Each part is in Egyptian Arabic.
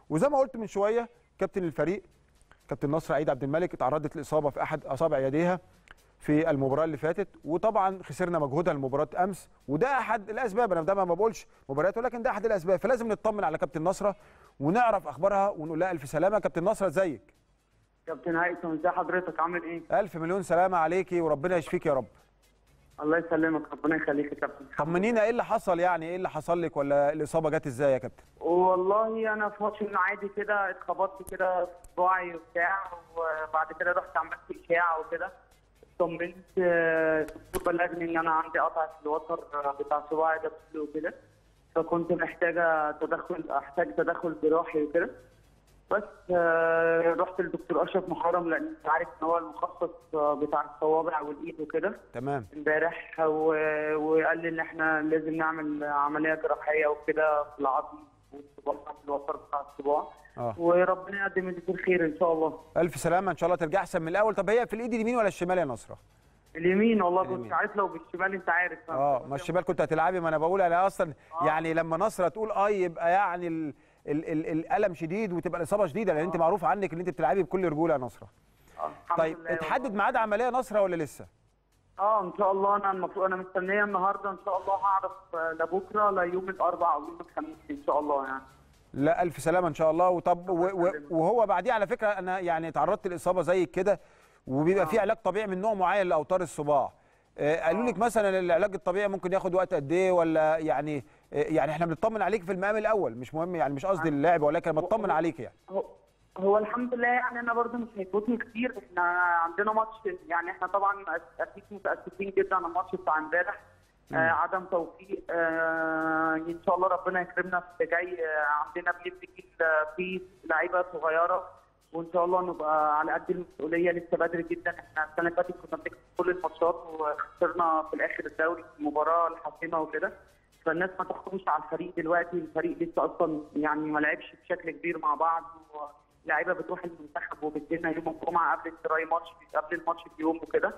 وزي ما قلت من شويه كابتن الفريق كابتن نصر عيد عبد الملك اتعرضت لاصابه في احد اصابع يديها في المباراه اللي فاتت وطبعا خسرنا مجهودها المباراه امس وده احد الاسباب انا دايما ما بقولش مباريات ولكن ده احد الاسباب فلازم نطمن على كابتن نصره ونعرف اخبارها ونقول لها الف سلامه كابتن نصره ازيك كابتن هيثم ازي حضرتك عامل ايه؟ الف مليون سلامه عليكي وربنا يشفيك يا رب الله يسلمك ربنا يخليك يا كابتن طمنينا ايه اللي حصل يعني ايه اللي حصل لك ولا الاصابه جت ازاي يا كابتن والله انا في ماتش عادي كده اتخبطت كده في صباعي وبتاع وبعد كده رحت عملت اشاعه وكده اطمنت آه، الدكتور بلغني ان انا عندي قطع في الوتر آه، بتاع صباعي ده كله وكده فكنت محتاجه تدخل احتاج تدخل جراحي وكده بس آه، رحت للدكتور اشرف محرم لان انت عارف ان هو المخصص آه، بتاع الصوابع والايد وكده تمام امبارح و- وقال لي ان احنا لازم نعمل عمليه جراحيه وكده في العظم والصباع في الوتر بتاع الصباع اه وربنا يقدم اللي فيه الخير ان شاء الله الف سلامه ان شاء الله ترجع احسن من الاول طب هي في الايد اليمين ولا الشمال يا نصره اليمين والله اليمين. كنت عارف لو بالشمال انت عارف اه ما الشمال كنت هتلعبي ما انا بقول انا اصلا يعني لما نصره تقول اه يبقى يعني ال ال ال الالم شديد وتبقى الاصابه شديده لان انت معروف عنك ان انت بتلعبي بكل رجوله يا نصره آه، الحمد طيب لله اتحدد والله. ميعاد عمليه نصره ولا لسه اه ان شاء الله انا المفروض انا مستنيه النهارده ان شاء الله هعرف آه، لا بكره لا يوم الاربعاء او يوم الخميس ان شاء الله يعني لا الف سلامه ان شاء الله وطب و و وهو بعديه على فكره انا يعني تعرضت لاصابه زي كده وبيبقى في علاج طبيعي من نوع معين لاوتار الصباع آه، قالوا لك مثلا العلاج الطبيعي ممكن ياخد وقت قد ايه ولا يعني آه، يعني احنا بنطمن عليك في المقام الاول مش مهم يعني مش قصدي اللعب ولكن بطمن عليك يعني هو هو الحمد لله يعني انا برضه مش هيفوتني كتير احنا عندنا ماتش يعني احنا طبعا اكيد متاسفين جدا على الماتش بتاع امبارح آه عدم توفيق آه ان شاء الله ربنا يكرمنا في اللي جاي آه عندنا بنبني جيل آه، فيه لعيبه صغيره وان شاء الله نبقى على قد المسؤوليه لسه بدري جدا احنا السنه اللي فاتت كنا بنكسب كل الماتشات وخسرنا في الاخر الدوري في المباراه الحاسمه وكده فالناس ما تحكمش على الفريق دلوقتي الفريق لسه اصلا يعني ما لعبش بشكل كبير مع بعض اللعيبه بتروح المنتخب وبتجيلنا يوم الجمعه قبل التراي ماتش قبل الماتش بيوم وكده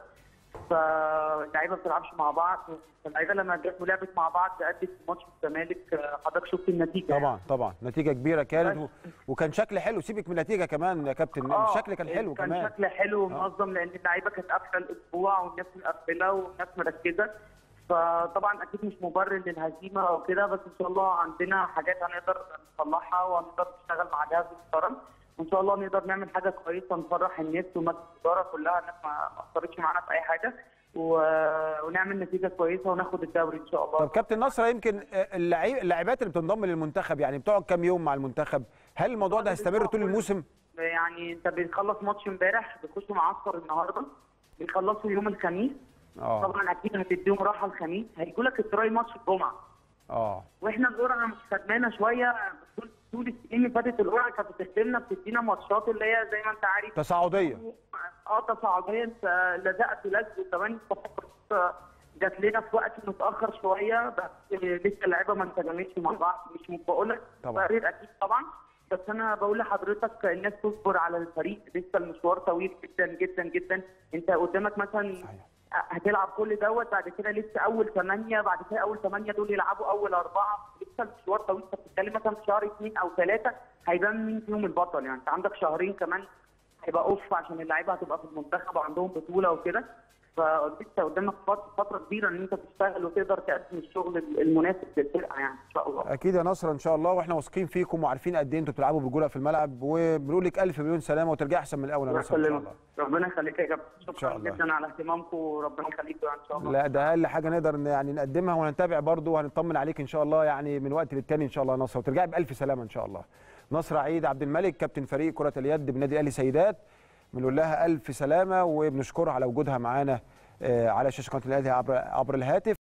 فاللعيبه ما بتلعبش مع بعض فاللعيبه لما جت ولعبت مع بعض ادت في ماتش الزمالك آه، حضرتك شفت النتيجه طبعا طبعا نتيجه كبيره كانت و... وكان شكل حلو سيبك من النتيجه كمان يا كابتن آه، الشكل كان حلو كان كمان شكل حلو ومنظم لان اللعيبه كانت قافله الاسبوع والناس مقفله والناس مركزه فطبعا اكيد مش مبرر للهزيمه او كده بس ان شاء الله عندنا حاجات هنقدر نصلحها وهنقدر نشتغل مع جهاز محترم وان شاء الله نقدر نعمل حاجه كويسه نفرح الناس ومجلس الاداره كلها الناس ما ما اثرتش معانا في اي حاجه و... ونعمل نتيجه كويسه وناخد الدوري ان شاء الله طب كابتن نصر يمكن اللعيب اللاعبات اللي بتنضم للمنتخب يعني بتقعد كام يوم مع المنتخب هل الموضوع ده هيستمر طول الموسم يعني انت بتخلص ماتش امبارح بتخشوا معسكر النهارده بيخلصوا يوم الخميس اه طبعا اكيد هتديهم راحه الخميس هيجوا لك التراي ماتش الجمعه اه واحنا القرعه مش خدمانا شويه طول طول السنين اللي فاتت القرعه كانت بتخدمنا بتدينا ماتشات اللي هي زي ما انت عارف تصاعديه اه تصاعديه انت لزقت لزق وكمان الصفقات جات لنا في وقت متاخر شويه بس لسه اللعيبه ما انسجمتش مع بعض مش بقول لك طبعا. تقرير اكيد طبعا بس انا بقول لحضرتك الناس تصبر على الفريق لسه المشوار طويل جدا جدا جدا انت قدامك مثلا صحيح. هتلعب كل دوت بعد كده لسه اول ثمانيه بعد كده اول ثمانيه دول يلعبوا اول اربعه لسه المشوار طويل انت بتتكلم مثلا في شهر اثنين او ثلاثه هيبان مين فيهم البطل يعني انت عندك شهرين كمان هيبقى اوف عشان اللعيبه هتبقى في المنتخب وعندهم بطوله وكده فلسه قدامك فت- فتره كبيره ان انت تشتغل وتقدر تقدم الشغل المناسب للفرقه يعني ان شاء الله اكيد يا نصر ان شاء الله واحنا واثقين فيكم وعارفين قد ايه انتوا بتلعبوا برجوله في الملعب وبنقول لك الف مليون سلامه وترجع احسن من الاول يا الله نصر ان شاء يسلمك الله ربنا يخليك يا كابتن شاء شكرا الله. جدا على اهتمامكم وربنا يخليكم ان شاء الله لا ده اقل حاجه نقدر ن- يعني نقدمها وهنتابع برضه وهنطمن عليك ان شاء الله يعني من وقت للتاني ان شاء الله يا نصر وترجعي بالف سلامه ان شاء الله نصر عيد عبد الملك كابتن فريق كره اليد بالنادي الاهلي سيدات بنقول لها الف سلامه وبنشكرها على وجودها معانا آه، على شاشه قناه الاهلي عبر عبر الهاتف